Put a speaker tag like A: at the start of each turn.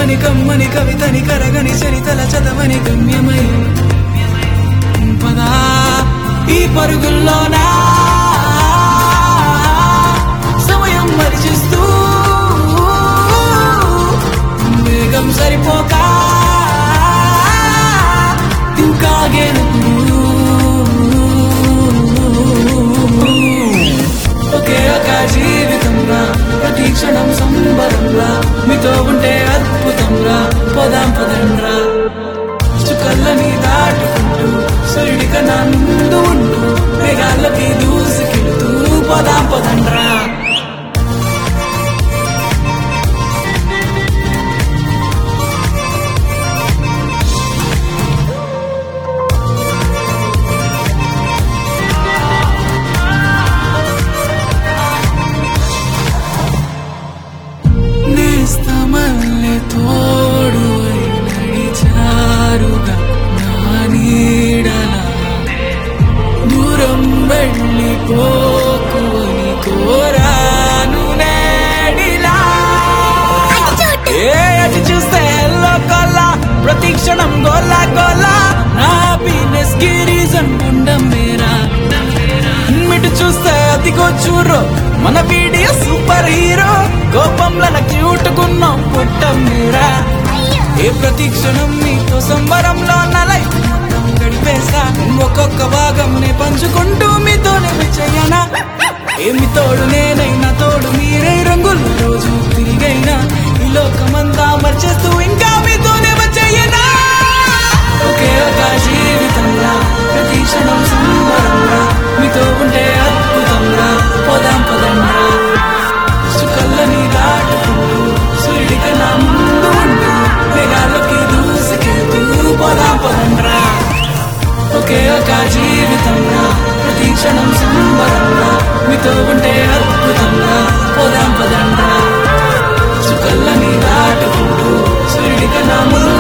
A: తరగని కమ్మని కవితని కరగని చరితల చదవని గమ్యమై పదా ఈ పరుగుల్లోనా సమయం మరిచిస్తూ వేగం సరిపోక ఇంకా గెలుపు ఒకే ఒక జీవితంరా ప్రతి క్షణం సంబరంరా మీతో ఉంటే అద్భుతంరా పోదాం పదండ్రా చుక్కల్లని దాటుకుంటూ సూర్యుడి కన్నా ముందు ఉంటూ మేఘాల్లోకి దూసుకెళ్తూ పోదాం పదండ్రా నేస్తమల్లె తోడు అయి నడిచారుగా నా నీడలా దూరం వెళ్ళిపోకు అని కోరాను నేడిలా ఏ అటు చూస్తే ఎల్లో కొల్లా ప్రతి క్షణం గోలా గోలా నా హ్యాపీనెస్ కి రీజన్ ఉండం మేరా మిటు చూస్తే అదిగో చూరు మన వీడియో సూపర్ హీరో కోపంలో నా క్యూట్ గున్నాం పుట్టం మీరా ఏ ప్రతి క్షణం మీతో సంబరంలో నా లైఫ్ మొత్తం గడిపేసా ఒక్కొక్క భాగం నే పంచుకుంటూ మీతోనే విచ్చయ్యనా ఏమి తోడు నేనైనా తోడు మీరే రంగులు రోజు తిరిగైనా ఈ లోకమంతా మర్చేస్తూ ఇంకా మీతోనే వచ్చేయనా ఒకే ఒక జీవితంలా ప్రతి క్షణం సంబరంలా మీతో ఉంటే అద్భుతంలా పోదాం పదండ్రా చుక్కల్లని దాటుకుంటూ సూర్యుడి కన్నా ముందు ఉంటూ మేఘాల్లోకి దూసుకెళ్తూ పోదాం పదండ్రా ఒకే ఒక జీవితంలా ప్రతి క్షణం సంబరంలా మీతో ఉంటే అద్భుతంలా పోదాం పదండ్రా చుక్కల్లని దాటుకుంటూ సూర్యుడి కన్నా ముందు